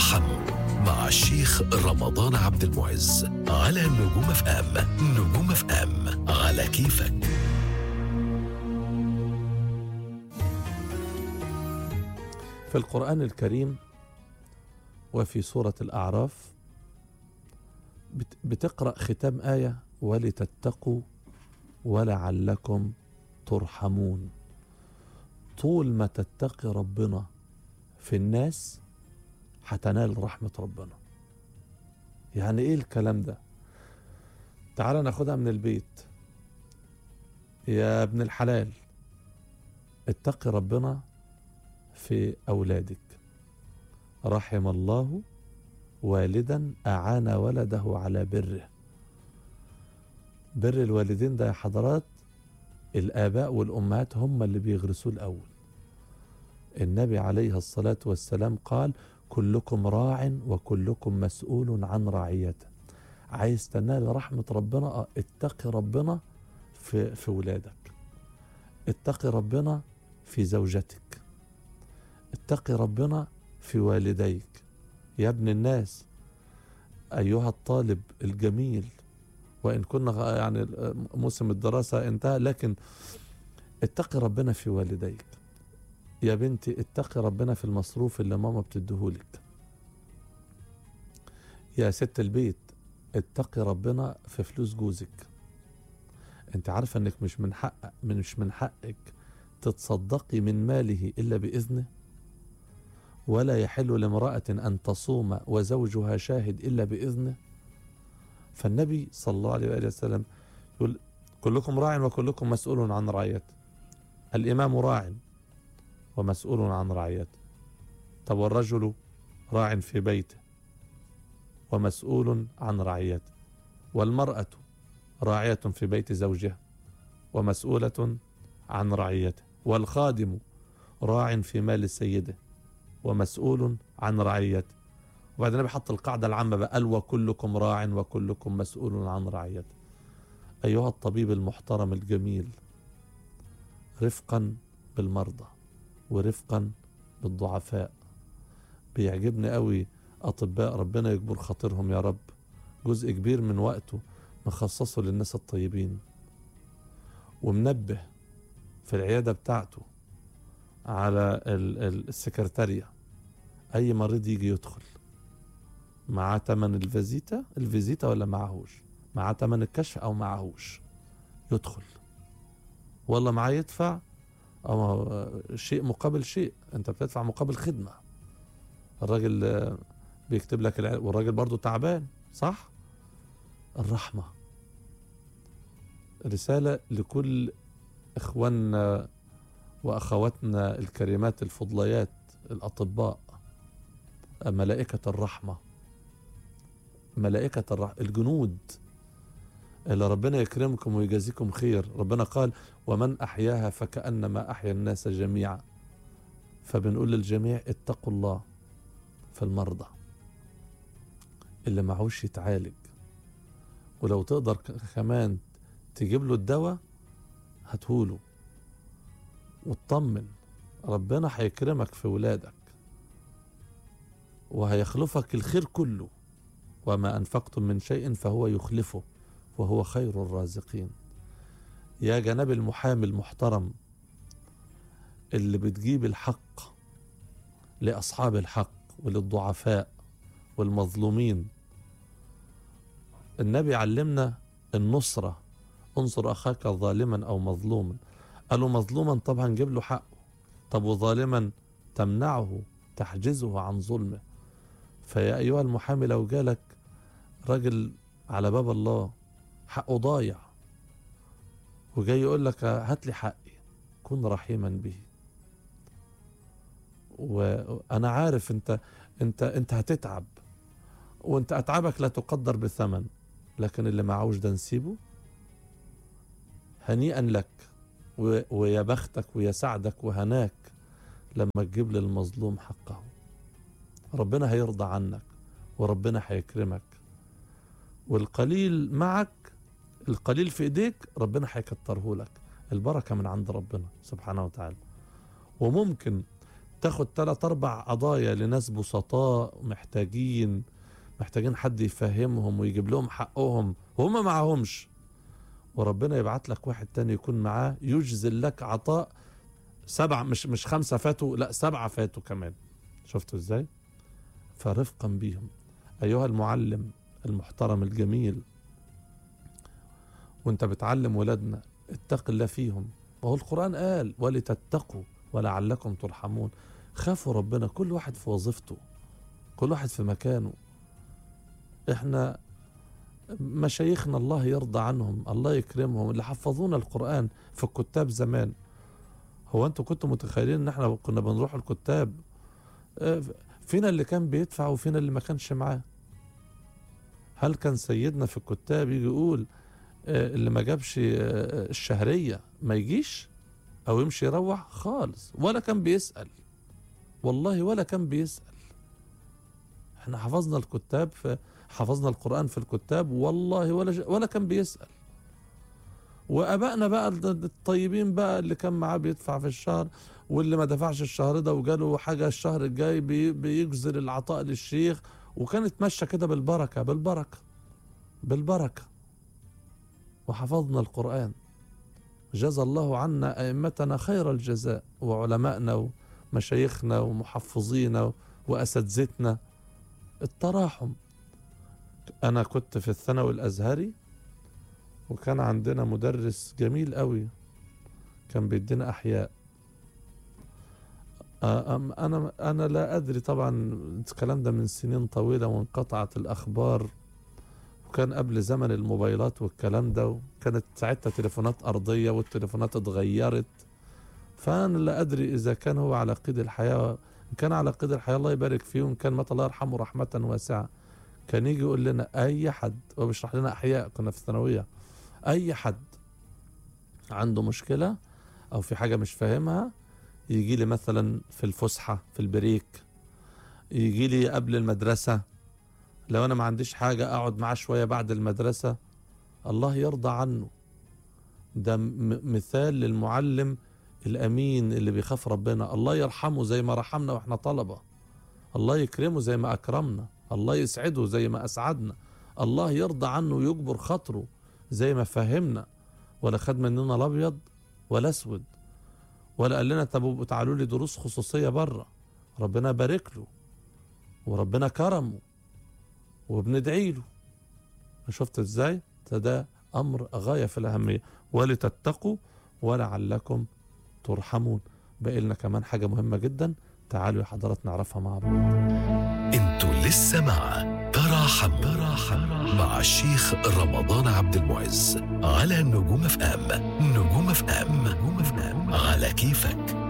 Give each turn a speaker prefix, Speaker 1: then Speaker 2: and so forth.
Speaker 1: ترحموا مع الشيخ رمضان عبد المعز على نجوم اف ام نجوم اف ام على كيفك
Speaker 2: في القرآن الكريم وفي سورة الأعراف بت- بتقرأ ختام آية ولتتقوا ولعلكم ترحمون طول ما تتقي ربنا في الناس هتنال رحمة ربنا يعني ايه الكلام ده تعال ناخدها من البيت يا ابن الحلال اتقي ربنا في أولادك رحم الله والدا أعان ولده على بره بر الوالدين ده يا حضرات الآباء والأمهات هم اللي بيغرسوه الأول النبي عليه الصلاة والسلام قال كلكم راع وكلكم مسؤول عن رعيته عايز تنال رحمة ربنا آه، اتقي ربنا في, في ولادك اتقي ربنا في زوجتك اتقي ربنا في والديك يا ابن الناس أيها الطالب الجميل وإن كنا غ- يعني موسم الدراسة انتهى لكن اتقي ربنا في والديك يا بنتي اتقي ربنا في المصروف اللي ماما بتديهولك يا ست البيت اتقي ربنا في فلوس جوزك انت عارفه انك مش من حق مش من حقك تتصدقي من ماله الا باذنه ولا يحل لامرأة أن تصوم وزوجها شاهد إلا بإذنه فالنبي صلى الله عليه وآله وسلم يقول كلكم راع وكلكم مسؤول عن رعيته الإمام راع ومسؤول عن رعيته طب والرجل راع في بيته ومسؤول عن رعيته والمرأة راعية في بيت زوجها ومسؤولة عن رعيته والخادم راع في مال سيده ومسؤول عن رعيته وبعدين النبي حط القاعدة العامة بقى قال وكلكم راع وكلكم مسؤول عن رعيته أيها الطبيب المحترم الجميل رفقا بالمرضى ورفقا بالضعفاء بيعجبني قوي أطباء ربنا يكبر خاطرهم يا رب جزء كبير من وقته مخصصه للناس الطيبين ومنبه في العيادة بتاعته على ال- ال- السكرتارية أي مريض يجي يدخل معاه تمن الفيزيتا الفيزيتا ولا معهوش معاه تمن الكشف أو معهوش يدخل والله معاه يدفع أو شيء مقابل شيء أنت بتدفع مقابل خدمة الراجل آه، بيكتب لك الع- والراجل برضو تعبان صح الرحمة رسالة لكل إخواننا وأخواتنا الكريمات الفضليات الأطباء ملائكة الرحمة ملائكة الرحمة الجنود اللي ربنا يكرمكم ويجازيكم خير ربنا قال ومن أحياها فكأنما أحيا الناس جميعا فبنقول للجميع اتقوا الله في المرضى اللي معهوش يتعالج ولو تقدر ك- كمان تجيب له الدواء هاتهوله واطمن ربنا هيكرمك في ولادك وهيخلفك الخير كله وما أنفقتم من شيء فهو يخلفه وهو خير الرازقين يا جناب المحامي المحترم اللي بتجيب الحق لأصحاب الحق وللضعفاء والمظلومين النبي علمنا النصرة انصر أخاك ظالما أو مظلوما قالوا مظلوما طبعا جيب له حقه طب وظالما تمنعه تحجزه عن ظلمه فيا أيها المحامي لو جالك راجل على باب الله حقه ضايع وجاي يقول لك هات لي حقي كن رحيما به وانا عارف انت انت انت هتتعب وانت اتعابك لا تقدر بثمن لكن اللي معهوش ده نسيبه هنيئا لك و- ويا بختك ويا سعدك وهناك لما تجيب للمظلوم حقه ربنا هيرضى عنك وربنا هيكرمك والقليل معك القليل في ايديك ربنا هيكتره لك البركة من عند ربنا سبحانه وتعالى وممكن تاخد تلات اربع قضايا لناس بسطاء محتاجين محتاجين حد يفهمهم ويجيب لهم حقهم وهم معهمش وربنا يبعت لك واحد تاني يكون معاه يجزل لك عطاء سبعة مش مش خمسة فاتوا لا سبعة فاتوا كمان شفتوا ازاي فرفقا بيهم أيها المعلم المحترم الجميل وانت بتعلم ولادنا اتق الله فيهم وهو القرآن قال ولتتقوا ولعلكم ترحمون خافوا ربنا كل واحد في وظيفته كل واحد في مكانه احنا مشايخنا الله يرضى عنهم الله يكرمهم اللي حفظونا القرآن في الكتاب زمان هو انتوا كنتوا متخيلين ان احنا كنا بنروح الكتاب اه، فينا اللي كان بيدفع وفينا اللي ما كانش معاه هل كان سيدنا في الكتاب يجي يقول اه، اللي ما جابش اه، الشهرية ما يجيش او يمشي يروح خالص ولا كان بيسأل والله ولا كان بيسأل احنا حفظنا الكتاب في حفظنا القرآن في الكتاب والله ولا ج- ولا كان بيسأل وابائنا بقى الطيبين بقى اللي كان معاه بيدفع في الشهر واللي ما دفعش الشهر ده وجاله حاجه الشهر الجاي بي- بيجزل العطاء للشيخ وكانت ماشيه كده بالبركه بالبركه بالبركه وحفظنا القران جزى الله عنا ائمتنا خير الجزاء وعلمائنا ومشايخنا ومحفظينا واساتذتنا التراحم انا كنت في الثانوي الازهري وكان عندنا مدرس جميل قوي كان بيدينا احياء آه، أم- انا انا لا ادري طبعا الكلام ده من سنين طويله وانقطعت الاخبار وكان قبل زمن الموبايلات والكلام ده وكانت ساعتها تليفونات ارضيه والتليفونات اتغيرت فانا لا ادري اذا كان هو على قيد الحياه ان كان على قيد الحياه الله يبارك فيه وان كان مات الله يرحمه رحمه واسعه كان يجي يقول لنا اي حد هو بيشرح لنا احياء كنا في الثانويه اي حد عنده مشكله او في حاجه مش فاهمها يجي لي مثلا في الفسحه في البريك يجي لي قبل المدرسه لو انا ما عنديش حاجه اقعد معاه شويه بعد المدرسه الله يرضى عنه ده م- مثال للمعلم الامين اللي بيخاف ربنا الله يرحمه زي ما رحمنا واحنا طلبه الله يكرمه زي ما اكرمنا الله يسعده زي ما اسعدنا الله يرضى عنه ويجبر خاطره زي ما فهمنا ولا خد مننا الابيض ولا اسود ولا قال لنا طب تعالوا لي دروس خصوصيه بره ربنا بارك له وربنا كرمه وبندعي له شفت ازاي ده, ده امر غايه في الاهميه ولتتقوا ولعلكم ترحمون باقي لنا كمان حاجه مهمه جدا تعالوا يا حضرات نعرفها مع بعض
Speaker 1: انتوا لسه مع تراحم تراحم مع الشيخ رمضان عبد المعز على نجوم اف ام نجوم اف ام نجوم اف ام على كيفك